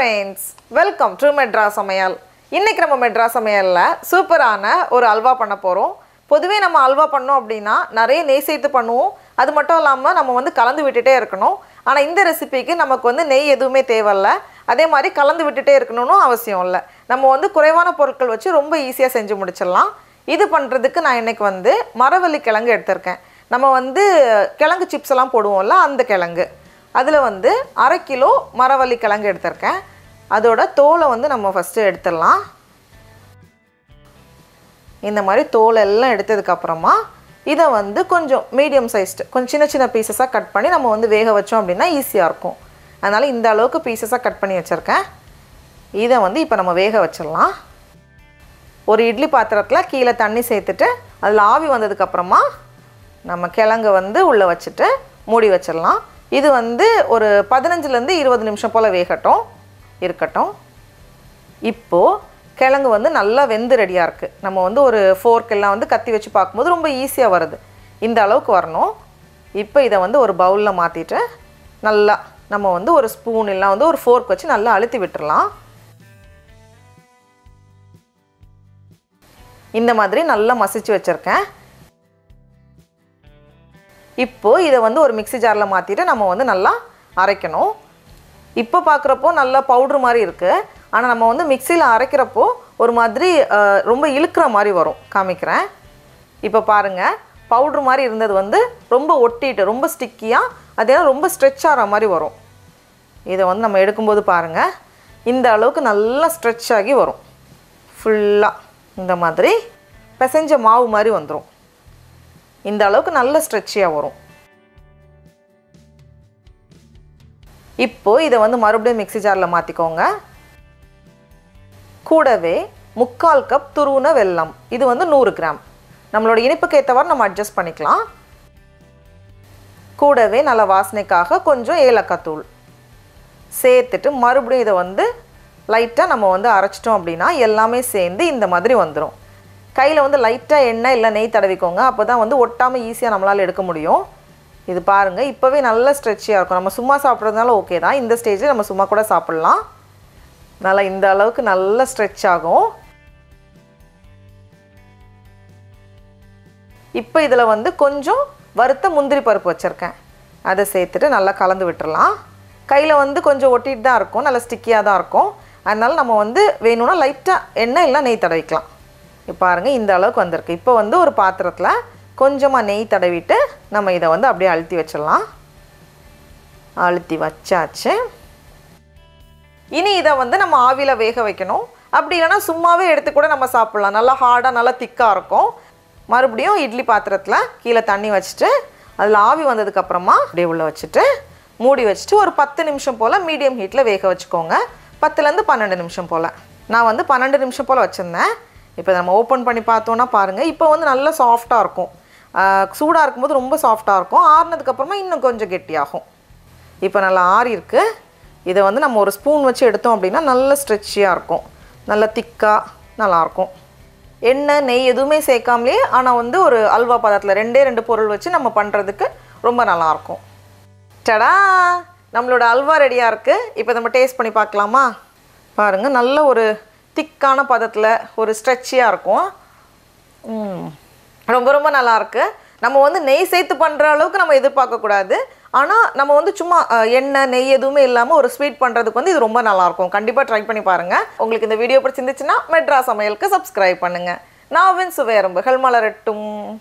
Friends welcome to metro சமையல் இன்னைக்கு நம்ம மெட்ரா சமையலில் சூப்பரான ஒரு அல்வா பண்ண போகிறோம் பொதுவே நம்ம அல்வா பண்ணோம் அப்படின்னா நிறைய நெய் சேர்த்து பண்ணுவோம் அது மட்டும் இல்லாமல் நம்ம வந்து கலந்து விட்டுட்டே இருக்கணும் ஆனால் இந்த ரெசிபிக்கு நமக்கு வந்து நெய் எதுவுமே தேவையில்ல அதே மாதிரி கலந்து விட்டுட்டே இருக்கணும்னு அவசியம் இல்லை நம்ம வந்து குறைவான பொருட்கள் வச்சு ரொம்ப ஈஸியாக செஞ்சு முடிச்சிடலாம் இது பண்ணுறதுக்கு நான் இன்னைக்கு வந்து மரவள்ளி கிழங்கு எடுத்திருக்கேன் நம்ம வந்து கிழங்கு சிப்ஸ் எல்லாம் போடுவோம்ல அந்த கிழங்கு அதில் வந்து அரை கிலோ மரவள்ளி கிழங்கு எடுத்திருக்கேன் அதோட தோலை வந்து நம்ம ஃபஸ்ட்டு எடுத்துடலாம் இந்த மாதிரி தோல் எல்லாம் எடுத்ததுக்கப்புறமா இதை வந்து கொஞ்சம் மீடியம் சைஸ்டு கொஞ்சம் சின்ன சின்ன பீசஸாக கட் பண்ணி நம்ம வந்து வேக வச்சோம் அப்படின்னா ஈஸியாக இருக்கும் அதனால் இந்த அளவுக்கு பீசஸாக கட் பண்ணி வச்சுருக்கேன் இதை வந்து இப்போ நம்ம வேக வச்சிடலாம் ஒரு இட்லி பாத்திரத்தில் கீழே தண்ணி சேர்த்துட்டு அதில் ஆவி வந்ததுக்கப்புறமா நம்ம கிழங்கு வந்து உள்ளே வச்சுட்டு மூடி வச்சிடலாம் இது வந்து ஒரு பதினஞ்சுலேருந்து இருபது நிமிஷம் போல் வேகட்டும் இருக்கட்டும் இப்போது கிழங்கு வந்து நல்லா வெந்து ரெடியாக இருக்குது நம்ம வந்து ஒரு fork எல்லாம் வந்து கத்தி வச்சு பார்க்கும்போது ரொம்ப ஈஸியாக வருது இந்த அளவுக்கு வரணும் இப்போ இதை வந்து ஒரு பவுலில் மாற்றிட்டு நல்லா நம்ம வந்து ஒரு ஸ்பூன் எல்லாம் வந்து ஒரு ஃபோர்க் வச்சு நல்லா அழுத்தி விட்டுறலாம் இந்த மாதிரி நல்லா மசிச்சு வச்சுருக்கேன் இப்போது இதை வந்து ஒரு மிக்ஸி ஜாரில் மாற்றிட்டு நம்ம வந்து நல்லா அரைக்கணும் இப்போ பார்க்குறப்போ நல்லா பவுட்ரு மாதிரி இருக்குது ஆனால் நம்ம வந்து மிக்சியில் அரைக்கிறப்போ ஒரு மாதிரி அஹ், ரொம்ப இழுக்கிற மாதிரி வரும் காமிக்கிறேன் இப்போ பாருங்கள் பவுட்ரு மாதிரி இருந்தது வந்து ரொம்ப ஒட்டிட்டு ரொம்ப ஸ்டிக்கியாக அதே ரொம்ப ஸ்ட்ரெச் ஆகிற மாதிரி வரும் இதை வந்து நம்ம எடுக்கும்போது பாருங்கள் இந்த அளவுக்கு நல்லா ஸ்ட்ரெச் ஆகி வரும் ஃபுல்லாக இந்த மாதிரி பிசைஞ்ச மாவு மாதிரி வந்துடும் இந்த அளவுக்கு நல்ல ஸ்ட்ரெச்சியாக வரும் இப்போது இதை வந்து மறுபடியும் மிக்ஸி ஜாரில் மாற்றிக்கோங்க கூடவே முக்கால் கப் துருவுன வெல்லம் இது வந்து நூறு கிராம் நம்மளோட இனிப்புக்கு ஏற்றவாறு நம்ம அட்ஜஸ்ட் பண்ணிக்கலாம் கூடவே நல்ல வாசனைக்காக கொஞ்சம் ஏலக்காய் தூள் சேர்த்துட்டு மறுபடியும் இதை வந்து லைட்டாக நம்ம வந்து அரைச்சிட்டோம் அப்படின்னா எல்லாமே சேர்ந்து இந்த மாதிரி வந்துடும் கையில் வந்து லைட்டாக எண்ணெய் இல்லை நெய் தடவிக்கோங்க அப்போ தான் வந்து ஒட்டாமல் ஈஸியாக நம்மளால் எடுக்க முடியும் இது பாருங்கள் இப்போவே நல்ல ஸ்ட்ரெச்சியாக இருக்கும் நம்ம சும்மா சாப்பிட்றதுனால ஓகே தான் இந்த ஸ்டேஜில் நம்ம சும்மா கூட சாப்பிட்லாம் நல்லா இந்த அளவுக்கு நல்ல ஸ்ட்ரெச் ஆகும் இப்போ இதில் வந்து கொஞ்சம் வறுத்த முந்திரி பருப்பு வச்சுருக்கேன் அதை சேர்த்துட்டு நல்லா கலந்து விட்டுறலாம் கையில் வந்து கொஞ்சம் ஒட்டிட்டு தான் இருக்கும் நல்லா ஸ்டிக்கியாக தான் இருக்கும் அதனால நம்ம வந்து வேணும்னா லைட்டாக எண்ணெய் இல்லை நெய் தடவிக்கலாம் இப்போ பாருங்கள் இந்த அளவுக்கு வந்திருக்கு இப்போ வந்து ஒரு பாத்திரத்தில் கொஞ்சமாக நெய் தடவிட்டு நம்ம இதை வந்து அப்படியே அழுத்தி வச்சிடலாம் அழுத்தி வச்சாச்சு இனி இதை வந்து நம்ம ஆவியில் வேக வைக்கணும் அப்படி இல்லைன்னா சும்மாவே எடுத்து கூட நம்ம சாப்பிட்லாம் நல்லா ஹார்டாக நல்லா திக்காக இருக்கும் மறுபடியும் இட்லி பாத்திரத்தில் கீழே தண்ணி வச்சுட்டு அதில் ஆவி வந்ததுக்கப்புறமா அப்படியே உள்ளே வச்சுட்டு மூடி வச்சுட்டு ஒரு பத்து நிமிஷம் போல் மீடியம் ஹீட்டில் வேக வச்சுக்கோங்க பத்துலேருந்து பன்னெண்டு நிமிஷம் போல் நான் வந்து பன்னெண்டு நிமிஷம் போல் வச்சுருந்தேன் இப்போ நம்ம ஓப்பன் பண்ணி பார்த்தோன்னா பாருங்கள் இப்போ வந்து நல்லா சாஃப்டாக இருக்கும் சூடாக இருக்கும்போது ரொம்ப சாஃப்டாக இருக்கும் ஆறுனதுக்கப்புறமா இன்னும் கொஞ்சம் கெட்டியாகும் இப்போ நல்லா ஆறி இருக்கு இதை வந்து நம்ம ஒரு ஸ்பூன் வச்சு எடுத்தோம் அப்படின்னா நல்ல ஸ்ட்ரெச்சியாக இருக்கும் நல்ல திக்காக நல்லாயிருக்கும் எண்ணெய் நெய் எதுவுமே சேர்க்காமலே ஆனால் வந்து ஒரு அல்வா பதத்தில் ரெண்டே ரெண்டு பொருள் வச்சு நம்ம பண்ணுறதுக்கு ரொம்ப நல்லாயிருக்கும் டடா நம்மளோட அல்வா ரெடியாக இருக்குது இப்போ நம்ம டேஸ்ட் பண்ணி பார்க்கலாமா பாருங்கள் நல்ல ஒரு திக்கான பதத்தில் ஒரு ஸ்ட்ரெச்சியாக இருக்கும் ம். ரொம்ப ரொம்ப நல்லா இருக்கு நம்ம வந்து நெய் சேர்த்து பண்ணுற அளவுக்கு நம்ம எதிர்பார்க்கக்கூடாது ஆனால் நம்ம வந்து சும்மா அஹ், எண்ணெய் நெய் எதுவுமே இல்லாமல் ஒரு ஸ்வீட் பண்ணுறதுக்கு வந்து இது ரொம்ப நல்லாயிருக்கும் கண்டிப்பாக ட்ரை பண்ணி பாருங்கள் உங்களுக்கு இந்த வீடியோ பிடிச்சிருந்துச்சுன்னா மெட்ரா சமையலுக்கு சப்ஸ்கிரைப் பண்ணுங்கள் நாவின் சுவையரம்புகள் மலரட்டும்